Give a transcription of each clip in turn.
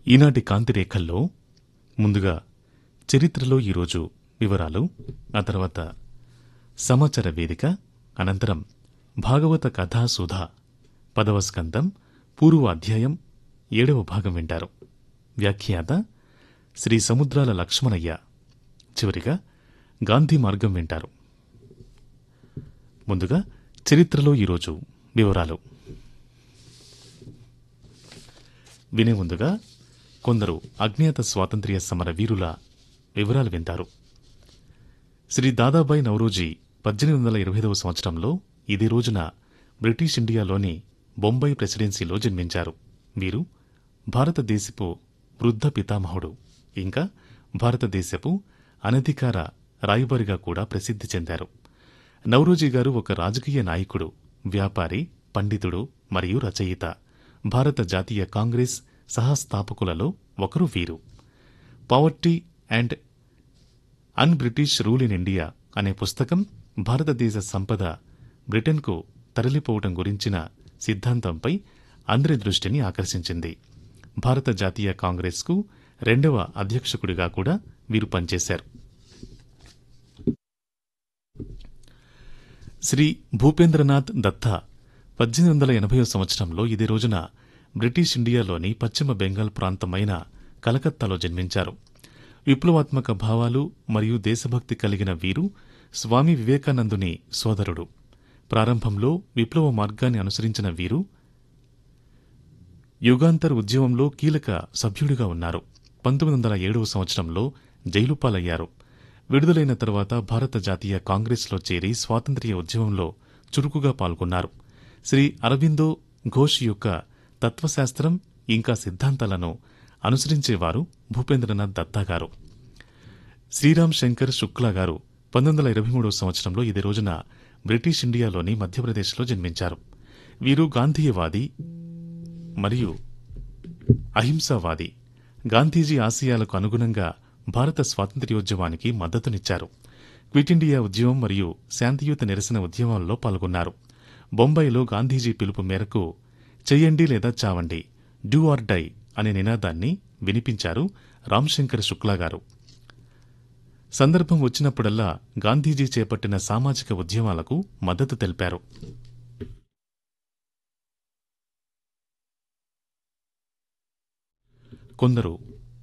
ఈనాటి కాంతిరేఖల్లో ముందుగా చరిత్రలో ఈరోజు వివరాలు ఆ తర్వాత సమాచార వేదిక అనంతరం భాగవత కథా సుధా పదవ స్కందం పూర్వ అధ్యాయం ఏడవ భాగం వింటారు వ్యాఖ్యాత శ్రీ సముద్రాల లక్ష్మణయ్య చివరిగా గాంధీ మార్గం వింటారు ముందుగా చరిత్రలో ఈరోజు వివరాలు వినే ముందుగా కొందరు అజ్ఞాత స్వాతంత్ర్య సమర వీరుల వివరాలు వింటారు శ్రీ దాదాబాయి నవరోజీ పద్దెనిమిది వందల ఇరవై ఐదవ సంవత్సరంలో ఇదే రోజున బ్రిటిష్ ఇండియాలోని బొంబాయి ప్రెసిడెన్సీలో జన్మించారు వీరు భారతదేశపు వృద్ధ పితామహుడు ఇంకా భారతదేశపు అనధికార రాయబారిగా కూడా ప్రసిద్ధి చెందారు నవరోజీ గారు ఒక రాజకీయ నాయకుడు వ్యాపారి పండితుడు మరియు రచయిత భారత జాతీయ కాంగ్రెస్ సహస్థాపకులలో ఒకరు వీరు poverty and un British rule in India అనే పుస్తకం భారతదేశ సంపద బ్రిటన్కు తరలిపోవటం గురించిన సిద్ధాంతంపై అందరి దృష్టిని ఆకర్షించింది భారత జాతీయ కాంగ్రెస్కు రెండవ అధ్యక్షకుడిగా కూడా వీరు పనిచేశారు శ్రీ భూపేంద్రనాథ్ దత్తా పద్దెనిమిది వందల ఎనభై సంవత్సరంలో ఇదే రోజున బ్రిటిష్ ఇండియాలోని పశ్చిమ బెంగాల్ ప్రాంతమైన కలకత్తాలో జన్మించారు విప్లవాత్మక భావాలు మరియు దేశభక్తి కలిగిన వీరు స్వామి వివేకానందుని సోదరుడు ప్రారంభంలో విప్లవ మార్గాన్ని అనుసరించిన వీరు యుగాంతర్ ఉద్యమంలో కీలక సభ్యుడిగా ఉన్నారు పంతొమ్మిది వందల ఏడవ సంవత్సరంలో జైలు పాలయ్యారు విడుదలైన తర్వాత భారత జాతీయ కాంగ్రెస్లో చేరి స్వాతంత్ర్య ఉద్యమంలో చురుకుగా పాల్గొన్నారు శ్రీ అరవిందో ఘోష్ యొక్క తత్వశాస్త్రం ఇంకా సిద్ధాంతాలను అనుసరించేవారు భూపేంద్రనాథ్ దత్తా గారు శ్రీరామ్ శంకర్ శుక్లా గారు పంతొమ్మిది వందల ఇరవై మూడవ సంవత్సరంలో ఇదే రోజున బ్రిటిష్ ఇండియాలోని మధ్యప్రదేశ్లో జన్మించారు వీరు గాంధీయవాది మరియు అహింసావాది గాంధీజీ ఆశయాలకు అనుగుణంగా భారత స్వాతంత్ర్యోద్యమానికి మద్దతునిచ్చారు క్విట్ ఇండియా ఉద్యమం మరియు శాంతియుత నిరసన ఉద్యమాల్లో పాల్గొన్నారు బొంబాయిలో గాంధీజీ పిలుపు మేరకు చెయ్యండి లేదా చావండి డూ ఆర్ డై అనే నినాదాన్ని వినిపించారు రామ్శంకర్ శుక్లా గారు సందర్భం వచ్చినప్పుడల్లా గాంధీజీ చేపట్టిన సామాజిక ఉద్యమాలకు మద్దతు తెలిపారు కొందరు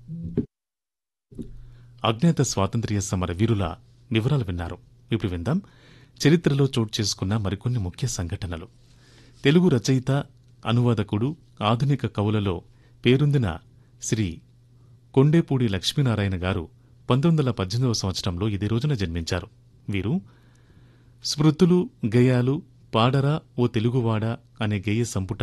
అజ్ఞాత స్వాతంత్ర్య సమర వీరుల వివరాలు విన్నారు ఇప్పుడు విందాం చరిత్రలో చోటు చేసుకున్న మరికొన్ని ముఖ్య సంఘటనలు తెలుగు రచయిత అనువాదకుడు ఆధునిక కవులలో పేరొందిన శ్రీ కొండేపూడి లక్ష్మీనారాయణ గారు పంతొమ్మిది వందల పద్దెనిమిదవ సంవత్సరంలో ఇదే రోజున జన్మించారు వీరు స్మృతులు గేయాలు పాడరా ఓ తెలుగువాడ అనే గేయ సంపుట